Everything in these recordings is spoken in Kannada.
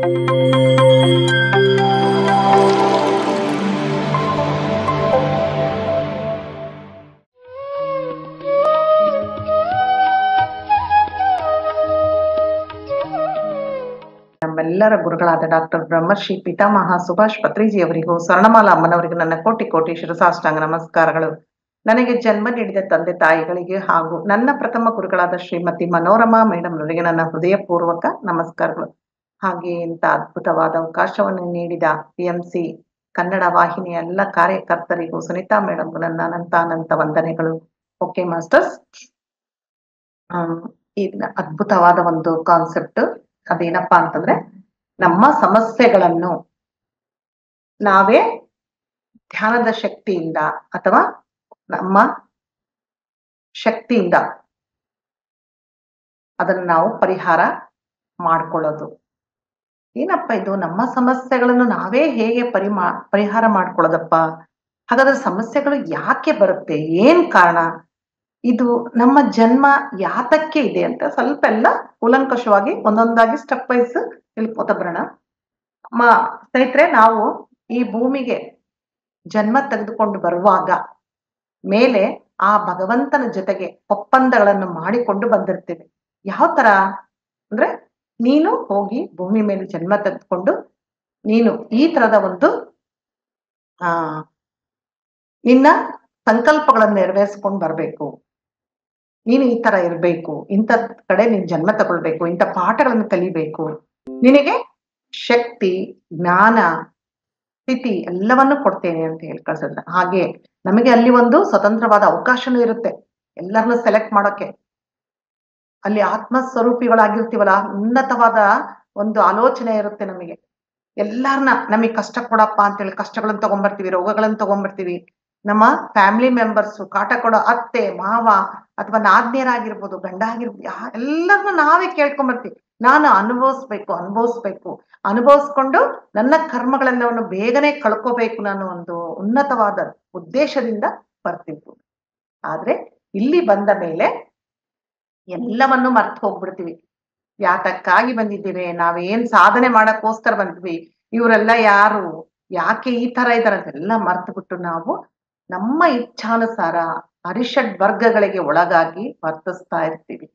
ನಮ್ಮೆಲ್ಲರ ಗುರುಗಳಾದ ಡಾಕ್ಟರ್ ಬ್ರಹ್ಮರ್ಷಿ ಪಿತಾಮಹ ಸುಭಾಷ್ ಪತ್ರಿಜಿ ಅವರಿಗೂ ಸ್ವರ್ಣಮಾಲಾ ಅಮ್ಮನವರಿಗೂ ನನ್ನ ಕೋಟಿ ಕೋಟಿ ಶಿರಸಾಷ್ಟಾಂಗ ನಮಸ್ಕಾರಗಳು ನನಗೆ ಜನ್ಮ ನೀಡಿದ ತಂದೆ ತಾಯಿಗಳಿಗೆ ಹಾಗೂ ನನ್ನ ಪ್ರಥಮ ಗುರುಗಳಾದ ಶ್ರೀಮತಿ ಮನೋರಮಾ ಮೇಡಮ್ ಅವರಿಗೆ ನನ್ನ ಹೃದಯಪೂರ್ವಕ ನಮಸ್ಕಾರಗಳು ಹಾಗೆ ಇಂಥ ಅದ್ಭುತವಾದ ಅವಕಾಶವನ್ನು ನೀಡಿದ ಪಿ ಎಂ ಸಿ ಕನ್ನಡ ವಾಹಿನಿಯ ಎಲ್ಲ ಕಾರ್ಯಕರ್ತರಿಗೂ ಸುನಿತಾ ಮೇಡಮ್ಗೂ ನನ್ನ ಅನಂತ ಅನಂತ ವಂದನೆಗಳು ಓಕೆ ಮಾಸ್ಟರ್ಸ್ ಈಗ ಅದ್ಭುತವಾದ ಒಂದು ಕಾನ್ಸೆಪ್ಟ್ ಅದೇನಪ್ಪಾ ಅಂತಂದ್ರೆ ನಮ್ಮ ಸಮಸ್ಯೆಗಳನ್ನು ನಾವೇ ಧ್ಯಾನದ ಶಕ್ತಿಯಿಂದ ಅಥವಾ ನಮ್ಮ ಶಕ್ತಿಯಿಂದ ಅದನ್ನ ನಾವು ಪರಿಹಾರ ಮಾಡ್ಕೊಳ್ಳೋದು ಏನಪ್ಪ ಇದು ನಮ್ಮ ಸಮಸ್ಯೆಗಳನ್ನು ನಾವೇ ಹೇಗೆ ಪರಿಮಾ ಪರಿಹಾರ ಮಾಡ್ಕೊಳ್ಳೋದಪ್ಪ ಹಾಗಾದ್ರೆ ಸಮಸ್ಯೆಗಳು ಯಾಕೆ ಬರುತ್ತೆ ಏನ್ ಕಾರಣ ಇದು ನಮ್ಮ ಜನ್ಮ ಯಾತಕ್ಕೆ ಇದೆ ಅಂತ ಸ್ವಲ್ಪ ಎಲ್ಲ ಕೂಲಂಕಷವಾಗಿ ಒಂದೊಂದಾಗಿ ಸ್ಟೆಪ್ ವೈಸ್ ತಿಳ್ಕೊತ ಬರೋಣ ಮ ಸ್ನೇಹಿತರೆ ನಾವು ಈ ಭೂಮಿಗೆ ಜನ್ಮ ತೆಗೆದುಕೊಂಡು ಬರುವಾಗ ಮೇಲೆ ಆ ಭಗವಂತನ ಜೊತೆಗೆ ಒಪ್ಪಂದಗಳನ್ನು ಮಾಡಿಕೊಂಡು ಬಂದಿರ್ತೇವೆ ಯಾವ ತರ ಅಂದ್ರೆ ನೀನು ಹೋಗಿ ಭೂಮಿ ಮೇಲೆ ಜನ್ಮ ತೆಗೆದುಕೊಂಡು ನೀನು ಈ ತರದ ಒಂದು ಆ ನಿನ್ನ ಸಂಕಲ್ಪಗಳನ್ನು ನೆರವೇರಿಸ್ಕೊಂಡು ಬರ್ಬೇಕು ನೀನು ಈ ತರ ಇರ್ಬೇಕು ಇಂಥ ಕಡೆ ನೀನ್ ಜನ್ಮ ತಗೊಳ್ಬೇಕು ಇಂಥ ಪಾಠಗಳನ್ನು ಕಲಿಬೇಕು ನಿನಗೆ ಶಕ್ತಿ ಜ್ಞಾನ ಸ್ಥಿತಿ ಎಲ್ಲವನ್ನು ಕೊಡ್ತೇನೆ ಅಂತ ಹೇಳಿ ಕಳ್ಸಿದ್ರೆ ಹಾಗೆ ನಮಗೆ ಅಲ್ಲಿ ಒಂದು ಸ್ವತಂತ್ರವಾದ ಅವಕಾಶನೂ ಇರುತ್ತೆ ಎಲ್ಲರನ್ನು ಸೆಲೆಕ್ಟ್ ಮಾಡೋಕೆ ಅಲ್ಲಿ ಆತ್ಮ ಸ್ವರೂಪಿಗಳಾಗಿರ್ತೀವಲ್ಲ ಉನ್ನತವಾದ ಒಂದು ಆಲೋಚನೆ ಇರುತ್ತೆ ನಮಗೆ ಎಲ್ಲಾರನ್ನ ನಮಗೆ ಕಷ್ಟ ಕೊಡಪ್ಪ ಅಂತೇಳಿ ಕಷ್ಟಗಳನ್ನ ತಗೊಂಡ್ಬರ್ತೀವಿ ರೋಗಗಳನ್ನ ತಗೊಂಡ್ಬರ್ತೀವಿ ನಮ್ಮ ಫ್ಯಾಮಿಲಿ ಮೆಂಬರ್ಸ್ ಕಾಟ ಕೊಡೋ ಅತ್ತೆ ಮಾವ ಅಥವಾ ನಾದ್ನಿಯರಾಗಿರ್ಬೋದು ಗಂಡ ಆಗಿರ್ಬೋದು ಎಲ್ಲರನ್ನು ನಾವೇ ಕೇಳ್ಕೊಂಬರ್ತೀವಿ ನಾನು ಅನುಭವಿಸ್ಬೇಕು ಅನುಭವಿಸ್ಬೇಕು ಅನುಭವಿಸ್ಕೊಂಡು ನನ್ನ ಕರ್ಮಗಳೆಲ್ಲವನ್ನು ಬೇಗನೆ ಕಳ್ಕೋಬೇಕು ನಾನು ಒಂದು ಉನ್ನತವಾದ ಉದ್ದೇಶದಿಂದ ಬರ್ತೀವಿ ಆದ್ರೆ ಇಲ್ಲಿ ಬಂದ ಮೇಲೆ ಎಲ್ಲವನ್ನು ಮರ್ತು ಹೋಗ್ಬಿಡ್ತೀವಿ ಯಾತಕ್ಕಾಗಿ ಬಂದಿದ್ದೇವೆ ನಾವೇನ್ ಸಾಧನೆ ಮಾಡಕ್ಕೋಸ್ಕರ ಬಂದ್ವಿ ಇವರೆಲ್ಲ ಯಾರು ಯಾಕೆ ಈ ತರ ಇದಾರೆ ಅಂತೆಲ್ಲ ಮರ್ತು ಬಿಟ್ಟು ನಾವು ನಮ್ಮ ಇಚ್ಛಾನುಸಾರ ಅರಿಷಡ್ ವರ್ಗಗಳಿಗೆ ಒಳಗಾಗಿ ವರ್ತಿಸ್ತಾ ಇರ್ತೀವಿ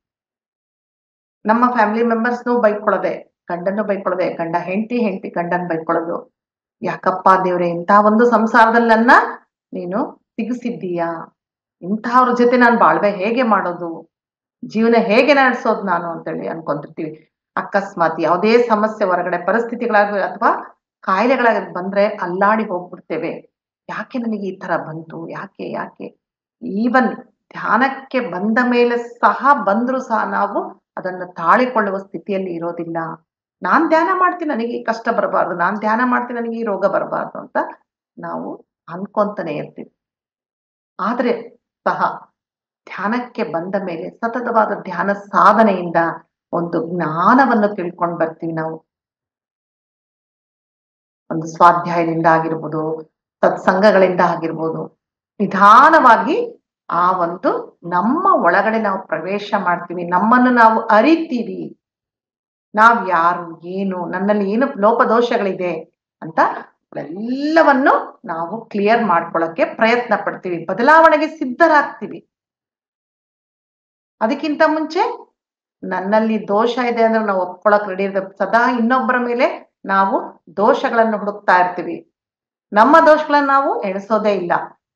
ನಮ್ಮ ಫ್ಯಾಮಿಲಿ ಮೆಂಬರ್ಸ್ನು ಬೈಕೊಳ್ಳೋದೆ ಗಂಡನ್ನು ಬೈಕೊಳ್ಳೋದೆ ಗಂಡ ಹೆಂಡತಿ ಹೆಂಡತಿ ಗಂಡನ್ ಬೈಕೊಳ್ಳೋದು ಯಾಕಪ್ಪ ದೇವ್ರೆ ಇಂಥ ಒಂದು ಸಂಸಾರದಲ್ಲಿ ನನ್ನ ನೀನು ಸಿಗಿಸಿದ್ದೀಯಾ ಇಂಥವ್ರ ಜೊತೆ ನಾನು ಬಾಳ್ವೆ ಹೇಗೆ ಮಾಡೋದು ಜೀವನ ಹೇಗೆ ನಡೆಸೋದು ನಾನು ಅಂತೇಳಿ ಅನ್ಕೊಂತಿರ್ತೀವಿ ಅಕಸ್ಮಾತ್ ಯಾವುದೇ ಸಮಸ್ಯೆ ಹೊರಗಡೆ ಪರಿಸ್ಥಿತಿಗಳಾಗ ಅಥವಾ ಕಾಯಿಲೆಗಳಾಗ ಬಂದ್ರೆ ಅಲ್ಲಾಡಿ ಹೋಗ್ಬಿಡ್ತೇವೆ ಯಾಕೆ ನನಗೆ ಈ ತರ ಬಂತು ಯಾಕೆ ಯಾಕೆ ಈವನ್ ಧ್ಯಾನಕ್ಕೆ ಬಂದ ಮೇಲೆ ಸಹ ಬಂದ್ರು ಸಹ ನಾವು ಅದನ್ನು ತಾಳಿಕೊಳ್ಳುವ ಸ್ಥಿತಿಯಲ್ಲಿ ಇರೋದಿಲ್ಲ ನಾನ್ ಧ್ಯಾನ ಮಾಡ್ತೀನಿ ನನಗೆ ಈ ಕಷ್ಟ ಬರಬಾರ್ದು ನಾನ್ ಧ್ಯಾನ ಮಾಡ್ತೀನಿ ನನಗೆ ಈ ರೋಗ ಬರಬಾರ್ದು ಅಂತ ನಾವು ಅನ್ಕೊಂತಾನೆ ಇರ್ತೀವಿ ಆದ್ರೆ ಸಹ ಧ್ಯಾನಕ್ಕೆ ಬಂದ ಮೇಲೆ ಸತತವಾದ ಧ್ಯಾನ ಸಾಧನೆಯಿಂದ ಒಂದು ಜ್ಞಾನವನ್ನು ತಿಳ್ಕೊಂಡ್ ಬರ್ತೀವಿ ನಾವು ಒಂದು ಸ್ವಾಧ್ಯಾಯದಿಂದ ಆಗಿರ್ಬೋದು ಸತ್ಸಂಗಗಳಿಂದ ಆಗಿರ್ಬೋದು ನಿಧಾನವಾಗಿ ಆ ಒಂದು ನಮ್ಮ ಒಳಗಡೆ ನಾವು ಪ್ರವೇಶ ಮಾಡ್ತೀವಿ ನಮ್ಮನ್ನು ನಾವು ಅರಿತೀವಿ ನಾವ್ ಯಾರು ಏನು ನನ್ನಲ್ಲಿ ಏನು ಲೋಪದೋಷಗಳಿದೆ ಅಂತ ಎಲ್ಲವನ್ನು ನಾವು ಕ್ಲಿಯರ್ ಮಾಡ್ಕೊಳ್ಳಕ್ಕೆ ಪ್ರಯತ್ನ ಪಡ್ತೀವಿ ಬದಲಾವಣೆಗೆ ಸಿದ್ಧರಾಗ್ತೀವಿ ಅದಕ್ಕಿಂತ ಮುಂಚೆ ನನ್ನಲ್ಲಿ ದೋಷ ಇದೆ ಅಂದ್ರೆ ನಾವು ಒಪ್ಕೊಳಕ್ ರೆಡಿ ಇರ್ತೇವೆ ಸದಾ ಇನ್ನೊಬ್ಬರ ಮೇಲೆ ನಾವು ದೋಷಗಳನ್ನು ಹುಡುಕ್ತಾ ಇರ್ತೀವಿ ನಮ್ಮ ದೋಷಗಳನ್ನ ನಾವು ಎಣಿಸೋದೇ ಇಲ್ಲ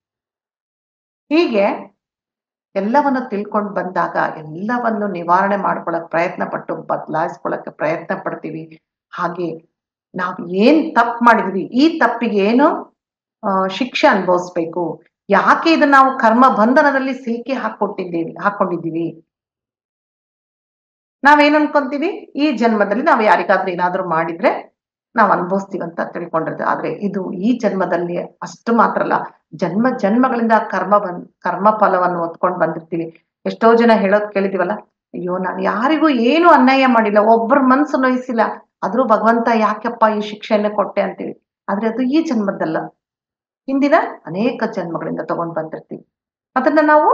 ಹೀಗೆ ಎಲ್ಲವನ್ನು ತಿಳ್ಕೊಂಡು ಬಂದಾಗ ಎಲ್ಲವನ್ನು ನಿವಾರಣೆ ಮಾಡ್ಕೊಳಕ್ ಪ್ರಯತ್ನ ಪಟ್ಟು ಬದಲಾಯಿಸ್ಕೊಳಕ್ಕೆ ಪ್ರಯತ್ನ ಪಡ್ತೀವಿ ಹಾಗೆ ನಾವು ಏನ್ ತಪ್ಪು ಮಾಡಿದ್ವಿ ಈ ತಪ್ಪಿಗೆ ಏನು ಶಿಕ್ಷೆ ಅನುಭವಿಸ್ಬೇಕು ಯಾಕೆ ಇದನ್ನ ನಾವು ಕರ್ಮ ಬಂಧನದಲ್ಲಿ ಸಿಲುಕಿ ಹಾಕೊಟ್ಟಿದ್ದೀವಿ ಹಾಕೊಂಡಿದ್ದೀವಿ ನಾವೇನ್ ಅನ್ಕೊಂತೀವಿ ಈ ಜನ್ಮದಲ್ಲಿ ನಾವು ಯಾರಿಗಾದ್ರೂ ಏನಾದ್ರೂ ಮಾಡಿದ್ರೆ ನಾವು ಅನುಭವಿಸ್ತೀವಿ ಅಂತ ತಿಳ್ಕೊಂಡಿರ್ತೀವಿ ಆದ್ರೆ ಇದು ಈ ಜನ್ಮದಲ್ಲಿ ಅಷ್ಟು ಮಾತ್ರ ಅಲ್ಲ ಜನ್ಮ ಜನ್ಮಗಳಿಂದ ಕರ್ಮ ಬಂದ್ ಕರ್ಮ ಫಲವನ್ನು ಹೊತ್ಕೊಂಡು ಬಂದಿರ್ತೀವಿ ಎಷ್ಟೋ ಜನ ಹೇಳೋದ್ ಕೇಳಿದಿವಲ್ಲ ಅಯ್ಯೋ ನಾನು ಯಾರಿಗೂ ಏನು ಅನ್ಯಾಯ ಮಾಡಿಲ್ಲ ಒಬ್ಬರ ಮನ್ಸು ನೋಯಿಸಿಲ್ಲ ಆದ್ರೂ ಭಗವಂತ ಯಾಕೆಪ್ಪ ಈ ಶಿಕ್ಷೆಯನ್ನ ಕೊಟ್ಟೆ ಅಂತೀವಿ ಆದ್ರೆ ಅದು ಈ ಜನ್ಮದ್ದಲ್ಲ ಹಿಂದಿನ ಅನೇಕ ಜನ್ಮಗಳಿಂದ ತಗೊಂಡ್ ಬಂದಿರ್ತೀವಿ ಅದನ್ನ ನಾವು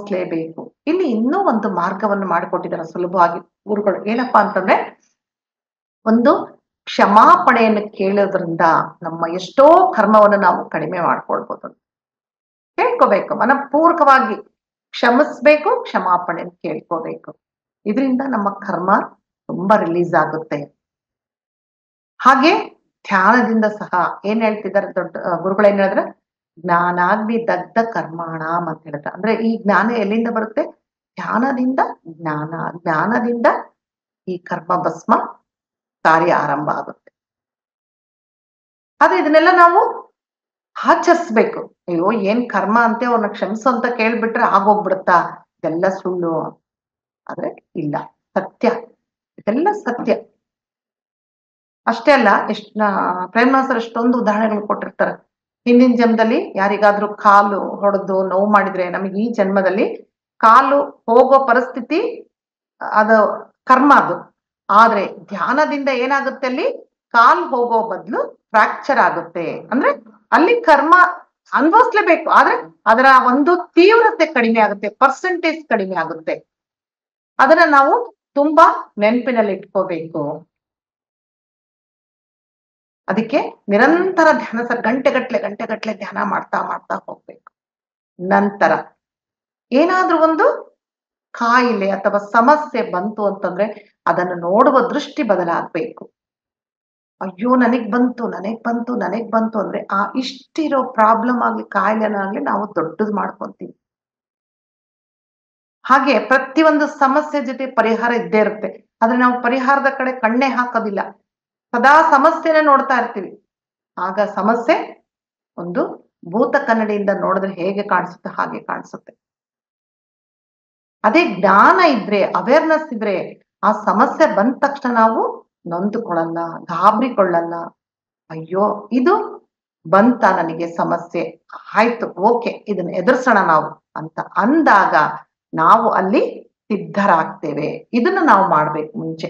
ಅನುಭವಿಸ್ಲೇಬೇಕು ಇಲ್ಲಿ ಇನ್ನೂ ಒಂದು ಮಾರ್ಗವನ್ನು ಮಾಡಿಕೊಟ್ಟಿದ್ದಾರೆ ಸುಲಭವಾಗಿ ಗುರುಗಳು ಏನಪ್ಪಾ ಅಂತಂದ್ರೆ ಒಂದು ಕ್ಷಮಾಪಣೆಯನ್ನು ಕೇಳೋದ್ರಿಂದ ನಮ್ಮ ಎಷ್ಟೋ ಕರ್ಮವನ್ನು ನಾವು ಕಡಿಮೆ ಮಾಡ್ಕೊಳ್ಬೋದು ಕೇಳ್ಕೋಬೇಕು ಮನಪೂರ್ವಕವಾಗಿ ಕ್ಷಮಿಸ್ಬೇಕು ಕ್ಷಮಾಪಣೆ ಕೇಳ್ಕೋಬೇಕು ಇದರಿಂದ ನಮ್ಮ ಕರ್ಮ ತುಂಬಾ ರಿಲೀಸ್ ಆಗುತ್ತೆ ಹಾಗೆ ಧ್ಯಾನದಿಂದ ಸಹ ಏನ್ ಹೇಳ್ತಿದ್ದಾರೆ ದೊಡ್ಡ ಆ, ಗುರುಗಳು ಏನ್ ಹೇಳಿದ್ರೆ ಜ್ಞಾನಾಗ್ನಿ ದಗ್ಧ ಕರ್ಮಾಣ ಅಂತ ಹೇಳಿದ್ರೆ ಅಂದ್ರೆ ಈ ಜ್ಞಾನ ಎಲ್ಲಿಂದ ಬರುತ್ತೆ ಧ್ಯಾನದಿಂದ ಜ್ಞಾನ ಜ್ಞಾನದಿಂದ ಈ ಕರ್ಮ ಭಸ್ಮ ಕಾರ್ಯ ಆರಂಭ ಆಗುತ್ತೆ ಆದ್ರೆ ಇದನ್ನೆಲ್ಲ ನಾವು ಆಚರಿಸ್ಬೇಕು ಅಯ್ಯೋ ಏನ್ ಕರ್ಮ ಅಂತೆ ಅವ್ರನ್ನ ಕ್ಷಮಿಸು ಅಂತ ಕೇಳ್ಬಿಟ್ರೆ ಆಗೋಗ್ಬಿಡುತ್ತಾ ಇದೆಲ್ಲ ಸುಳ್ಳು ಆದ್ರೆ ಇಲ್ಲ ಸತ್ಯ ಇದೆಲ್ಲ ಸತ್ಯ ಅಷ್ಟೇ ಅಲ್ಲ ಎಷ್ಟ್ ಪ್ರೇಮನಾಸರ್ ಎಷ್ಟೊಂದು ಉದಾಹರಣೆಗಳು ಕೊಟ್ಟಿರ್ತಾರೆ ಹಿಂದಿನ ಜನ್ಮದಲ್ಲಿ ಯಾರಿಗಾದ್ರೂ ಕಾಲು ಹೊಡೆದು ನೋವು ಮಾಡಿದ್ರೆ ನಮಗೆ ಈ ಜನ್ಮದಲ್ಲಿ ಕಾಲು ಹೋಗೋ ಪರಿಸ್ಥಿತಿ ಅದು ಕರ್ಮ ಅದು ಆದ್ರೆ ಧ್ಯಾನದಿಂದ ಏನಾಗುತ್ತೆ ಅಲ್ಲಿ ಕಾಲ್ ಹೋಗೋ ಬದಲು ಫ್ರಾಕ್ಚರ್ ಆಗುತ್ತೆ ಅಂದ್ರೆ ಅಲ್ಲಿ ಕರ್ಮ ಅನ್ಭವಿಸ್ಲೇಬೇಕು ಆದ್ರೆ ಅದರ ಒಂದು ತೀವ್ರತೆ ಕಡಿಮೆ ಆಗುತ್ತೆ ಪರ್ಸೆಂಟೇಜ್ ಕಡಿಮೆ ಆಗುತ್ತೆ ಅದನ್ನ ನಾವು ತುಂಬಾ ನೆನಪಿನಲ್ಲಿ ಇಟ್ಕೋಬೇಕು ಅದಕ್ಕೆ ನಿರಂತರ ಧ್ಯಾನ ಸರ್ ಗಂಟೆಗಟ್ಲೆ ಗಂಟೆಗಟ್ಲೆ ಧ್ಯಾನ ಮಾಡ್ತಾ ಮಾಡ್ತಾ ಹೋಗ್ಬೇಕು ನಂತರ ಏನಾದ್ರೂ ಒಂದು ಕಾಯಿಲೆ ಅಥವಾ ಸಮಸ್ಯೆ ಬಂತು ಅಂತಂದ್ರೆ ಅದನ್ನು ನೋಡುವ ದೃಷ್ಟಿ ಬದಲಾಗ್ಬೇಕು ಅಯ್ಯೋ ನನಗ್ ಬಂತು ನನಗ್ ಬಂತು ನನಗ್ ಬಂತು ಅಂದ್ರೆ ಆ ಇಷ್ಟಿರೋ ಪ್ರಾಬ್ಲಮ್ ಆಗ್ಲಿ ಕಾಯಿಲೆನಾಗ್ಲಿ ನಾವು ದೊಡ್ಡದು ಮಾಡ್ಕೊಂತೀವಿ ಹಾಗೆ ಪ್ರತಿಯೊಂದು ಸಮಸ್ಯೆ ಜೊತೆ ಪರಿಹಾರ ಇದ್ದೇ ಇರುತ್ತೆ ಆದ್ರೆ ನಾವು ಪರಿಹಾರದ ಕಡೆ ಕಣ್ಣೆ ಹಾಕೋದಿಲ್ಲ ಸದಾ ಸಮಸ್ಯೆನ ನೋಡ್ತಾ ಇರ್ತೀವಿ ಆಗ ಸಮಸ್ಯೆ ಒಂದು ಭೂತ ಕನ್ನಡಿಯಿಂದ ನೋಡಿದ್ರೆ ಹೇಗೆ ಕಾಣಿಸುತ್ತೆ ಹಾಗೆ ಕಾಣಿಸುತ್ತೆ ಅದೇ ಜ್ಞಾನ ಇದ್ರೆ ಅವೇರ್ನೆಸ್ ಇದ್ರೆ ಆ ಸಮಸ್ಯೆ ಬಂದ ತಕ್ಷಣ ನಾವು ನೊಂದುಕೊಳ್ಳಲ್ಲ ಗಾಬರಿಕೊಳ್ಳಲ್ಲ ಅಯ್ಯೋ ಇದು ಬಂತ ನನಗೆ ಸಮಸ್ಯೆ ಆಯ್ತು ಓಕೆ ಇದನ್ನ ಎದುರಿಸೋಣ ನಾವು ಅಂತ ಅಂದಾಗ ನಾವು ಅಲ್ಲಿ ಸಿದ್ಧರಾಗ್ತೇವೆ ಇದನ್ನ ನಾವು ಮಾಡ್ಬೇಕು ಮುಂಚೆ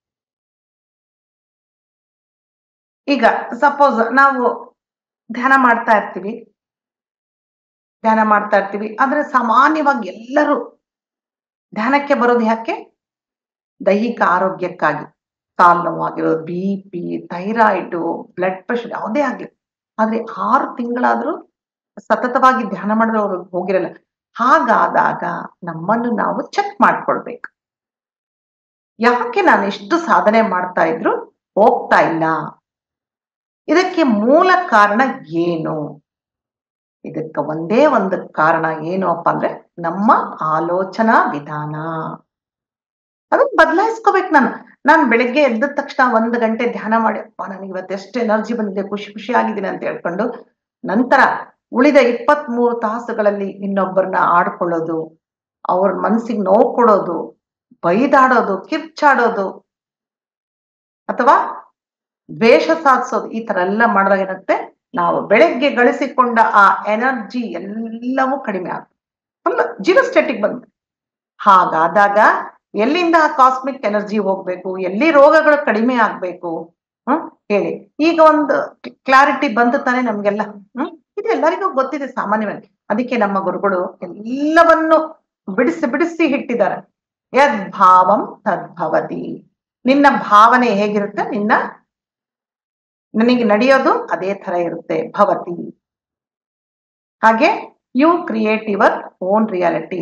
ಈಗ ಸಪೋಸ್ ನಾವು ಧ್ಯಾನ ಮಾಡ್ತಾ ಇರ್ತೀವಿ ಧ್ಯಾನ ಮಾಡ್ತಾ ಇರ್ತೀವಿ ಆದ್ರೆ ಸಾಮಾನ್ಯವಾಗಿ ಎಲ್ಲರೂ ಧ್ಯಾನಕ್ಕೆ ಬರೋದು ಯಾಕೆ ದೈಹಿಕ ಆರೋಗ್ಯಕ್ಕಾಗಿ ಕಾಲು ನೋವಾಗಿರೋದು B P thyroid blood pressure ಯಾವುದೇ ಆಗ್ಲಿ ಆದ್ರೆ ಆರು ತಿಂಗಳಾದ್ರೂ ಸತತವಾಗಿ ಧ್ಯಾನ ಮಾಡಿದ್ರೆ ಅವ್ರು ಹೋಗಿರಲ್ಲ ಹಾಗಾದಾಗ ನಮ್ಮನ್ನು ನಾವು ಚೆಕ್ ಮಾಡ್ಕೊಳ್ಬೇಕು ಯಾಕೆ ನಾನು ಎಷ್ಟು ಸಾಧನೆ ಮಾಡ್ತಾ ಇದ್ರು ಹೋಗ್ತಾ ಇಲ್ಲ ಇದಕ್ಕೆ ಮೂಲ ಕಾರಣ ಏನು ಇದಕ್ಕೆ ಒಂದೇ ಒಂದು ಕಾರಣ ಏನು ಅಪ್ಪ ಅಂದ್ರೆ ನಮ್ಮ ಆಲೋಚನಾ ವಿಧಾನ ಅದನ್ನ ಬದಲಾಯಿಸ್ಕೋಬೇಕು ನಾನು ನಾನು ಬೆಳಗ್ಗೆ ಎದ್ದ ತಕ್ಷಣ ಒಂದು ಗಂಟೆ ಧ್ಯಾನ ಮಾಡಿ ಅಪ್ಪ ನನಗೆ ಇವತ್ತು ಎಷ್ಟು ಎನರ್ಜಿ ಬಂದಿದೆ ಖುಷಿ ಖುಷಿ ಆಗಿದ್ದೀನಿ ಅಂತ ಹೇಳ್ಕೊಂಡು ನಂತರ ಉಳಿದ ಇಪ್ಪತ್ತ್ ಮೂರು ತಾಸುಗಳಲ್ಲಿ ಇನ್ನೊಬ್ಬರನ್ನ ಆಡ್ಕೊಳ್ಳೋದು ಅವ್ರ ಮನ್ಸಿಗೆ ನೋವು ಕೊಡೋದು ಬೈದಾಡೋದು ಕಿರ್ಚಾಡೋದು ಅಥವಾ ದ್ವೇಷ ಸಾಧಿಸೋದು ಈ ತರ ಎಲ್ಲ ಮಾಡಿದಾಗ ಏನಾಗುತ್ತೆ ನಾವು ಬೆಳಗ್ಗೆ ಗಳಿಸಿಕೊಂಡ ಆ ಎನರ್ಜಿ ಎಲ್ಲವೂ ಕಡಿಮೆ ಆಗುತ್ತೆ ಫುಲ್ ಜೀರೋ ಸ್ಟೇಟಿಗೆ ಬಂದು ಹಾಗಾದಾಗ ಎಲ್ಲಿಂದ ಆ ಕಾಸ್ಮಿಕ್ ಎನರ್ಜಿ ಹೋಗ್ಬೇಕು ಎಲ್ಲಿ ರೋಗಗಳು ಕಡಿಮೆ ಆಗ್ಬೇಕು ಹ್ಮ್ ಹೇಳಿ ಈಗ ಒಂದು ಕ್ಲಾರಿಟಿ ಬಂದು ತಾನೆ ನಮ್ಗೆಲ್ಲ ಹ್ಮ್ ಇದು ಎಲ್ಲರಿಗೂ ಗೊತ್ತಿದೆ ಸಾಮಾನ್ಯವಾಗಿ ಅದಕ್ಕೆ ನಮ್ಮ ಗುರುಗಳು ಎಲ್ಲವನ್ನು ಬಿಡಿಸಿ ಬಿಡಿಸಿ ಇಟ್ಟಿದ್ದಾರೆ ಯದ್ ಭಾವಂ ತದ್ಭವತಿ ನಿನ್ನ ಭಾವನೆ ಹೇಗಿರುತ್ತೆ ನಿನ್ನ ನನಗೆ ನಡೆಯೋದು ಅದೇ ತರ ಇರುತ್ತೆ ಭವತಿ ಹಾಗೆ you create your own reality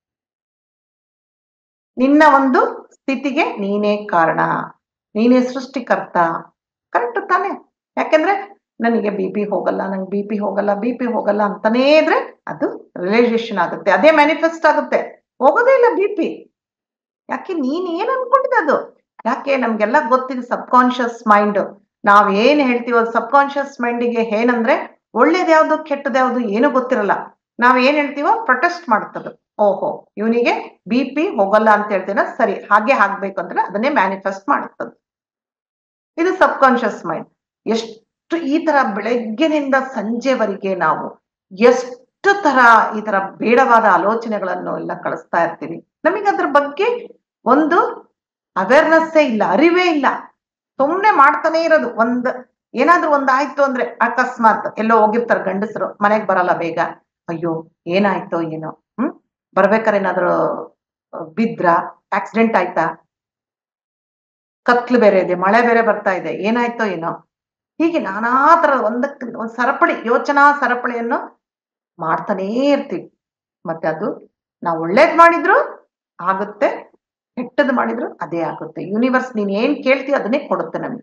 ನಿನ್ನ ಒಂದು ಸ್ಥಿತಿಗೆ ನೀನೇ ಕಾರಣ ನೀನೇ ಸೃಷ್ಟಿಕರ್ತ ಕರೆಕ್ಟ್ ತಾನೆ ಯಾಕೆಂದ್ರೆ ನನಗೆ ಬಿ ಪಿ ಹೋಗಲ್ಲ ನಂಗೆ ಬಿ ಪಿ ಹೋಗಲ್ಲ ಬಿ ಪಿ ಹೋಗಲ್ಲ ಅಂತಾನೇ ಇದ್ರೆ ಅದು ರಿಲೇಷನ್ ಆಗುತ್ತೆ ಅದೇ ಮ್ಯಾನಿಫೆಸ್ಟ್ ಆಗುತ್ತೆ ಹೋಗೋದೇ ಇಲ್ಲ ಬಿ ಪಿ ಯಾಕೆ ನೀನ್ ಏನ್ ಅನ್ಕೊಂಡಿದ್ದೆ ಅದು ಯಾಕೆ ನಮ್ಗೆಲ್ಲ ಗೊತ್ತಿದೆ ಸಬ್ ಕಾನ್ಶಿಯಸ್ ಮೈಂಡ್ ನಾವ್ ಏನ್ ಹೇಳ್ತೀವೋ ಸಬ್ ಕಾನ್ಶಿಯಸ್ ಮೈಂಡಿಗೆ ಏನಂದ್ರೆ ಒಳ್ಳೇದ್ ಯಾವ್ದು ಕೆಟ್ಟದ್ ಯಾವ್ದು ಏನು ಗೊತ್ತಿರಲ್ಲ ನಾವ್ ಏನ್ ಹೇಳ್ತೀವೋ ಪ್ರೊಟೆಸ್ಟ್ ಮಾಡುತ್ತದು ಓಹೋ ಇವನಿಗೆ ಬಿ ಪಿ ಹೋಗಲ್ಲ ಅಂತ ಹೇಳ್ತೀನ ಸರಿ ಹಾಗೆ ಆಗ್ಬೇಕು ಅಂದ್ರೆ ಅದನ್ನೇ ಮ್ಯಾನಿಫೆಸ್ಟ್ ಮಾಡುತ್ತದೆ ಇದು ಸಬ್ ಕಾನ್ಶಿಯಸ್ ಮೈಂಡ್ ಎಷ್ಟು ಈ ತರ ಬೆಳಗ್ಗೆನಿಂದ ಸಂಜೆವರೆಗೆ ನಾವು ಎಷ್ಟು ತರ ಈ ತರ ಬೇಡವಾದ ಆಲೋಚನೆಗಳನ್ನು ಎಲ್ಲ ಕಳಿಸ್ತಾ ಇರ್ತೀವಿ ನಮಗೆ ಅದ್ರ ಬಗ್ಗೆ ಒಂದು ಅವೇರ್ನೆಸ್ಸೇ ಇಲ್ಲ ಅರಿವೇ ಇಲ್ಲ ಸುಮ್ನೆ ಮಾಡ್ತಾನೆ ಇರೋದು ಒಂದ್ ಏನಾದ್ರೂ ಒಂದ್ ಆಯ್ತು ಅಂದ್ರೆ ಅಕಸ್ಮಾತ್ ಎಲ್ಲೋ ಹೋಗಿರ್ತಾರೆ ಗಂಡಸರು ಮನೆಗ್ ಬರಲ್ಲ ಬೇಗ ಅಯ್ಯೋ ಏನಾಯ್ತೋ ಏನೋ ಹ್ಮ್ ಬರ್ಬೇಕಾದ್ರೆ ಏನಾದ್ರು ಬಿದ್ರ ಆಕ್ಸಿಡೆಂಟ್ ಆಯ್ತಾ ಕತ್ಲು ಬೇರೆ ಇದೆ ಮಳೆ ಬೇರೆ ಬರ್ತಾ ಇದೆ ಏನಾಯ್ತೋ ಏನೋ ಹೀಗೆ ನಾನಾ ತರ ಒಂದಕ್ಕೆ ಒಂದು ಸರಪಳಿ ಯೋಚನಾ ಸರಪಳಿಯನ್ನು ಮಾಡ್ತಾನೇ ಇರ್ತೀವಿ ಮತ್ತೆ ಅದು ನಾವು ಒಳ್ಳೇದ್ ಮಾಡಿದ್ರು ಆಗುತ್ತೆ ಕೆಟ್ಟದ್ ಮಾಡಿದ್ರು ಅದೇ ಆಗುತ್ತೆ ಯೂನಿವರ್ಸ್ ನೀನ್ ಏನ್ ಕೇಳ್ತೀಯ ಅದನ್ನೇ ಕೊಡುತ್ತೆ ನಮ್ಗೆ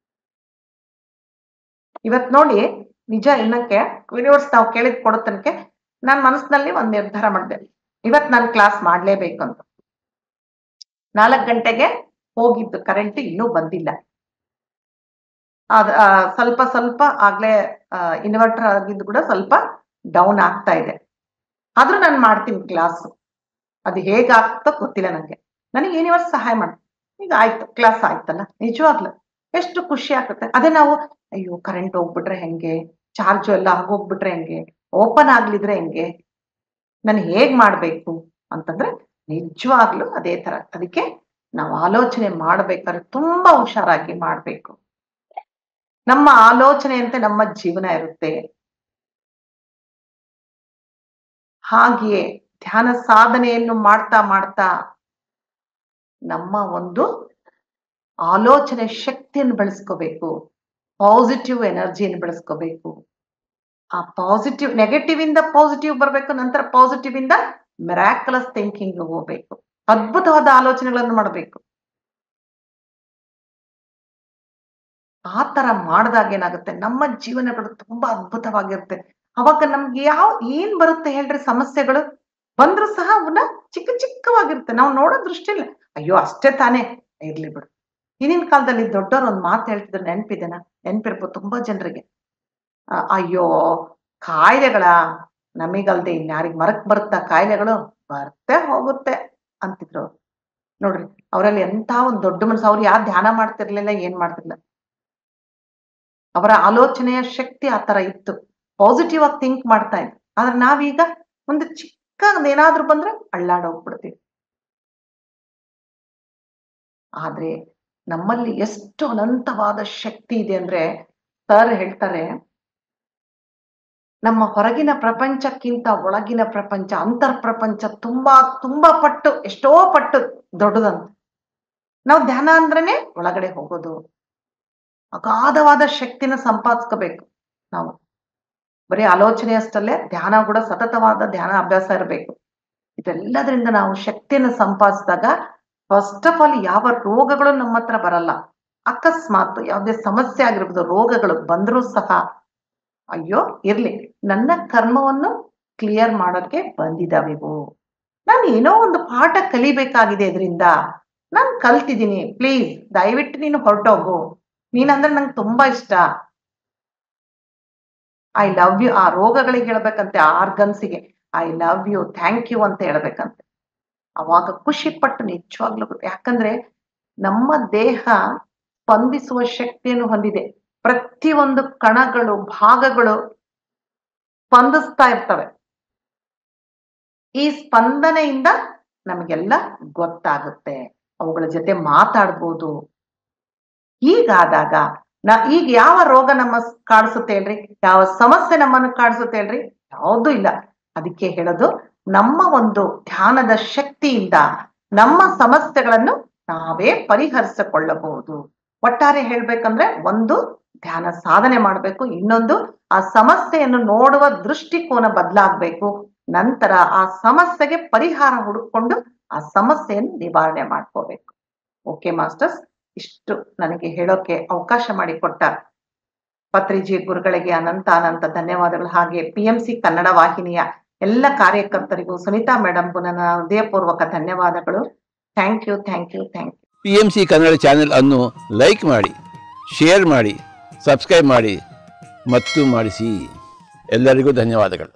ಇವತ್ ನೋಡಿ ನಿಜ ಇನ್ನಕ್ಕೆ ಯೂನಿವರ್ಸ್ ನಾವು ಕೇಳಿದ್ ಕೊಡುತ್ತನಕ್ಕೆ ನಾನ್ ಮನಸ್ಸಿನಲ್ಲಿ ಒಂದ್ ನಿರ್ಧಾರ ಮಾಡಿದೆ ಇವತ್ ನಾನು ಕ್ಲಾಸ್ ಮಾಡ್ಲೇಬೇಕು ಅಂತ ನಾಲ್ಕು ಗಂಟೆಗೆ ಹೋಗಿದ್ದು ಕರೆಂಟ್ ಇನ್ನೂ ಬಂದಿಲ್ಲ ಅದ್ ಆ, ಸ್ವಲ್ಪ ಸ್ವಲ್ಪ ಆಗ್ಲೇ ಇನ್ವರ್ಟರ್ ಆಗಿದ್ದು ಕೂಡ ಸ್ವಲ್ಪ ಡೌನ್ ಆಗ್ತಾ ಇದೆ ಆದ್ರೂ ನಾನು ಮಾಡ್ತೀನಿ ಕ್ಲಾಸ್ ಅದು ಹೇಗಾಗ್ತೋ ಗೊತ್ತಿಲ್ಲ ನಂಗೆ ನನಗೆ ಯೂನಿವರ್ಸ್ ಸಹಾಯ ಮಾಡಿ ಈಗ ಆಯ್ತು ಕ್ಲಾಸ್ ಆಯ್ತಲ್ಲ ನಿಜವಾಗ್ಲು ಎಷ್ಟು ಖುಷಿ ಆಗ್ತದೆ ಅದೇ ನಾವು ಅಯ್ಯೋ ಕರೆಂಟ್ ಹೋಗ್ಬಿಟ್ರೆ ಹೆಂಗೆ ಚಾರ್ಜ್ ಎಲ್ಲ ಆಗೋಗ್ಬಿಟ್ರೆ ಹೆಂಗೆ ಓಪನ್ ಆಗ್ಲಿದ್ರೆ ಹೆಂಗೆ ನಾನು ಹೇಗ್ ಮಾಡ್ಬೇಕು ಅಂತಂದ್ರೆ ನಿಜವಾಗ್ಲೂ ಅದೇ ತರ ಅದಕ್ಕೆ ನಾವು ಆಲೋಚನೆ ಮಾಡ್ಬೇಕಾದ್ರೆ ತುಂಬಾ ಹುಷಾರಾಗಿ ಮಾಡ್ಬೇಕು ನಮ್ಮ ಆಲೋಚನೆಯಂತೆ ನಮ್ಮ ಜೀವನ ಇರುತ್ತೆ ಹಾಗೆಯೇ ಧ್ಯಾನ ಸಾಧನೆಯನ್ನು ಮಾಡ್ತಾ ಮಾಡ್ತಾ ನಮ್ಮ ಒಂದು ಆಲೋಚನೆ ಶಕ್ತಿಯನ್ನು ಬೆಳೆಸ್ಕೋಬೇಕು ಪಾಸಿಟಿವ್ ಎನರ್ಜಿಯನ್ನು ಬೆಳೆಸ್ಕೋಬೇಕು ಆ ಪಾಸಿಟಿವ್ ನೆಗೆಟಿವ್ ಇಂದ ಪಾಸಿಟಿವ್ ಬರಬೇಕು ನಂತರ ಪಾಸಿಟಿವ್ ಇಂದ ಮಿರಾಕಲಸ್ ಥಿಂಕಿಂಗ್ ಹೋಗ್ಬೇಕು ಅದ್ಭುತವಾದ ಆಲೋಚನೆಗಳನ್ನು ಮಾಡಬೇಕು ಆ ತರ ಮಾಡಿದಾಗ ಏನಾಗುತ್ತೆ ನಮ್ಮ ಜೀವನಗಳು ತುಂಬಾ ಅದ್ಭುತವಾಗಿರುತ್ತೆ ಅವಾಗ ನಮ್ಗೆ ಯಾವ ಏನ್ ಬರುತ್ತೆ ಹೇಳ್ರಿ ಸಮಸ್ಯೆಗಳು ಬಂದ್ರು ಸಹ ಅವನ್ನ ಚಿಕ್ಕ ಚಿಕ್ಕವಾಗಿರುತ್ತೆ ನಾವು ನೋಡೋ ದೃಷ್ಟಿಲ್ಲ ಅಯ್ಯೋ ಅಷ್ಟೇ ತಾನೇ ಇರ್ಲಿ ಬಿಡು ಹಿಂದಿನ ಕಾಲದಲ್ಲಿ ದೊಡ್ಡವ್ರು ಒಂದ್ ಮಾತು ಹೇಳ್ತಿದ್ರು ನೆನ್ಪಿದೆನಾ ನೆನ್ಪಿರ್ಬೋದು ತುಂಬಾ ಜನರಿಗೆ ಆ, ಅಯ್ಯೋ ಕಾಯಿಲೆಗಳ ನಮಿಗಲ್ದೆ ಇನ್ಯಾರಿಗ್ ಮರಕ್ ಬರುತ್ತಾ ಕಾಯಿಲೆಗಳು ಬರ್ತೇ ಹೋಗುತ್ತೆ ಅಂತಿದ್ರು ಅವ್ರು. ನೋಡ್ರಿ ಅವರಲ್ಲಿ ಎಂತ ಒಂದ್ ದೊಡ್ಡ ಮನಸ್ಸು ಅವ್ರು ಯಾರು ಧ್ಯಾನ ಮಾಡ್ತಿರ್ಲಿಲ್ಲ ಏನ್ ಮಾಡ್ತಿರ್ಲಿಲ್ಲ ಅವರ ಆಲೋಚನೆಯ ಶಕ್ತಿ ಆ ತರ ಇತ್ತು ಪಾಸಿಟಿವ್ ಆಗಿ ಥಿಂಕ್ ಮಾಡ್ತಾ ಇದ್ರು ಆದ್ರೆ ನಾವೀಗ ಒಂದು ಚಿಕ್ಕ ಏನಾದ್ರೂ ಬಂದ್ರೆ ಅಳ್ಳಾಡೋಗ್ಬಿಡ್ತೀವಿ ಆದ್ರೆ ನಮ್ಮಲ್ಲಿ ಎಷ್ಟು ಅನಂತವಾದ ಶಕ್ತಿ ಇದೆ ಅಂದ್ರೆ ಸರ್ ಹೇಳ್ತಾರೆ ನಮ್ಮ ಹೊರಗಿನ ಪ್ರಪಂಚಕ್ಕಿಂತ ಒಳಗಿನ ಪ್ರಪಂಚ ಅಂತರ್ ಪ್ರಪಂಚ ತುಂಬಾ ತುಂಬಾ ಪಟ್ಟು ಎಷ್ಟೋ ಪಟ್ಟು ದೊಡ್ಡದಂತ ನಾವು ಧ್ಯಾನ ಅಂದ್ರೇನೆ ಒಳಗಡೆ ಹೋಗೋದು ಅಗಾಧವಾದ ಶಕ್ತಿನ ಸಂಪಾದಿಸ್ಕೋಬೇಕು ನಾವು ಬರೀ ಆಲೋಚನೆ ಅಷ್ಟಲ್ಲೇ ಧ್ಯಾನ ಕೂಡ ಸತತವಾದ ಧ್ಯಾನ ಅಭ್ಯಾಸ ಇರಬೇಕು ಇದೆಲ್ಲದರಿಂದ ನಾವು ಶಕ್ತಿಯನ್ನು ಸಂಪಾದಿಸಿದಾಗ ಫಸ್ಟ್ ಆಫ್ ಆಲ್ ಯಾವ ರೋಗಗಳು ನಮ್ಮ ಹತ್ರ ಬರಲ್ಲ ಅಕಸ್ಮಾತ್ ಯಾವುದೇ ಸಮಸ್ಯೆ ಆಗಿರ್ಬೋದು ರೋಗಗಳು ಬಂದರೂ ಸಹ ಅಯ್ಯೋ ಇರ್ಲಿ ನನ್ನ ಕರ್ಮವನ್ನು ಕ್ಲಿಯರ್ ಮಾಡೋಕೆ ಬಂದಿದ್ದಾವೆ ಇವು ನಾನು ಏನೋ ಒಂದು ಪಾಠ ಕಲಿಬೇಕಾಗಿದೆ ಇದರಿಂದ ನಾನು ಕಲ್ತಿದ್ದೀನಿ ಪ್ಲೀಸ್ ದಯವಿಟ್ಟು ನೀನು ಹೊರಟೋಗು ನೀನಂದ್ರೆ ನಂಗೆ ತುಂಬಾ ಇಷ್ಟ ಐ ಲವ್ ಯು ಆ ರೋಗಗಳಿಗೆ ಹೇಳ್ಬೇಕಂತೆ ಆರ್ಗನ್ಸಿಗೆ I love you thank you ಅಂತ ಹೇಳ್ಬೇಕಂತೆ ಅವಾಗ ಖುಷಿ ಪಟ್ಟು ನಿಜವಾಗ್ಲೂ ಗೊತ್ತು. ಯಾಕಂದ್ರೆ ನಮ್ಮ ದೇಹ ಸ್ಪಂದಿಸುವ ಶಕ್ತಿಯನ್ನು ಹೊಂದಿದೆ ಪ್ರತಿಯೊಂದು ಕಣಗಳು ಭಾಗಗಳು ಸ್ಪಂದಿಸ್ತಾ ಇರ್ತವೆ ಈ ಸ್ಪಂದನೆಯಿಂದ ನಮಗೆಲ್ಲ ಗೊತ್ತಾಗುತ್ತೆ ಅವುಗಳ ಜೊತೆ ಮಾತಾಡ್ಬೋದು ಹೀಗಾದಾಗ ನಾ ಈಗ ಯಾವ ರೋಗ ನಮ್ಮ ಸ್- ಕಾಡಿಸುತ್ತೆ ಹೇಳ್ರಿ ಯಾವ ಸಮಸ್ಯೆ ನಮ್ಮನ್ನು ಕಾಡಿಸುತ್ತೆ ಹೇಳ್ರಿ ಯಾವುದೂ ಇಲ್ಲ ಅದಕ್ಕೆ ಹೇಳೋದು ನಮ್ಮ ಒಂದು ಧ್ಯಾನದ ಶಕ್ತಿಯಿಂದ ನಮ್ಮ ಸಮಸ್ಯೆಗಳನ್ನು ನಾವೇ ಪರಿಹರಿಸಿಕೊಳ್ಳಬಹುದು ಒಟ್ಟಾರೆ ಹೇಳ್ಬೇಕಂದ್ರೆ ಒಂದು ಧ್ಯಾನ ಸಾಧನೆ ಮಾಡಬೇಕು ಇನ್ನೊಂದು ಆ ಸಮಸ್ಯೆಯನ್ನು ನೋಡುವ ದೃಷ್ಟಿಕೋನ ಬದಲಾಗಬೇಕು ನಂತರ ಆ ಸಮಸ್ಯೆಗೆ ಪರಿಹಾರ ಹುಡುಕೊಂಡು ಆ ಸಮಸ್ಯೆಯನ್ನು ನಿವಾರಣೆ ಮಾಡ್ಕೋಬೇಕು ಓಕೆ ಮಾಸ್ಟರ್ಸ್ ಇಷ್ಟು ನನಗೆ ಹೇಳೋಕೆ ಅವಕಾಶ ಮಾಡಿಕೊಟ್ಟ ಪತ್ರಿಜಿ ಗುರುಗಳಿಗೆ ಅನಂತ ಅನಂತ ಧನ್ಯವಾದಗಳು ಹಾಗೆ ಪಿ ಎಂ ಸಿ ಕನ್ನಡ ವಾಹಿನಿಯ ಎಲ್ಲ ಕಾರ್ಯಕರ್ತರಿಗೂ ಸುನೀತಾ ಮೇಡಮ್ಗೂ ನನ್ನ ಹೃದಯಪೂರ್ವಕ ಧನ್ಯವಾದಗಳು thank you thank you thank you P M C Kannada channel ಅನ್ನು ಲೈಕ್ ಮಾಡಿ ಶೇರ್ ಮಾಡಿ ಸಬ್ಸ್ಕ್ರೈಬ್ ಮಾಡಿ ಮತ್ತು ಮಾಡಿಸಿ ಎಲ್ಲರಿಗೂ ಧನ್ಯವಾದಗಳು